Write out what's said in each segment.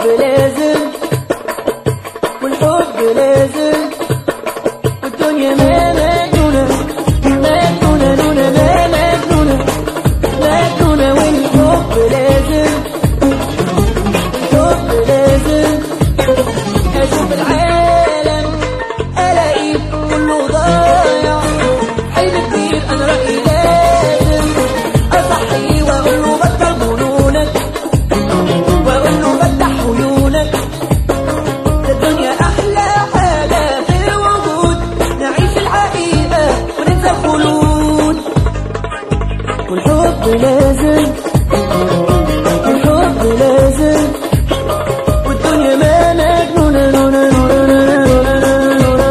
لازم والحب لازم والدنيا ما مجنونة مجنونة نونة ما مجنونة مجنونة والحب لازم الحب لازم أشوف العالم ألاقيه كله ضايع حلم كبير أنا رأيي لازم أصحي وأقول له بطل جنونك وأقول له فتح عيونك ده الدنيا أحلى حاجة في الوجود نعيش الحقيقة وننسى الخلود والحب لازم الحب لازم والدنيا ما مجنونة نونة نونة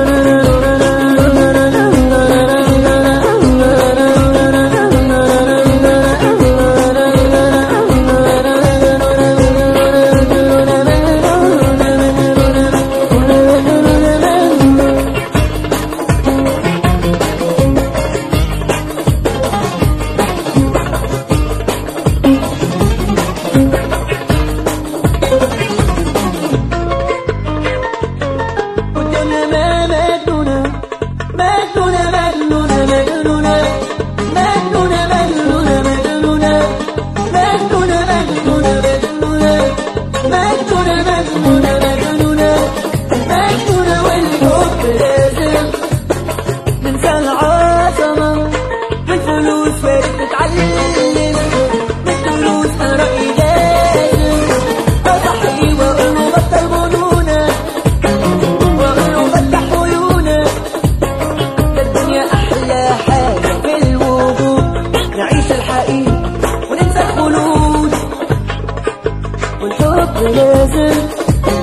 والدنيا ما مجنونة مجنونة مجنونة مجنونة مجنونة مجنونة مجنونة مجنونة مجنونة مجنونة مجنونة مجنونة مجنونة مجنونة والحب لازم ننسى العظمة والفلوس فاتت نتعلم بالدروس أنا رأيي لازم أضحي وأقول له بطل جنونك وأقول له فتح عيونك ده الدنيا أحلى حاجة في الوجود نعيش الحقيقة وننسى الخلود والحب لازم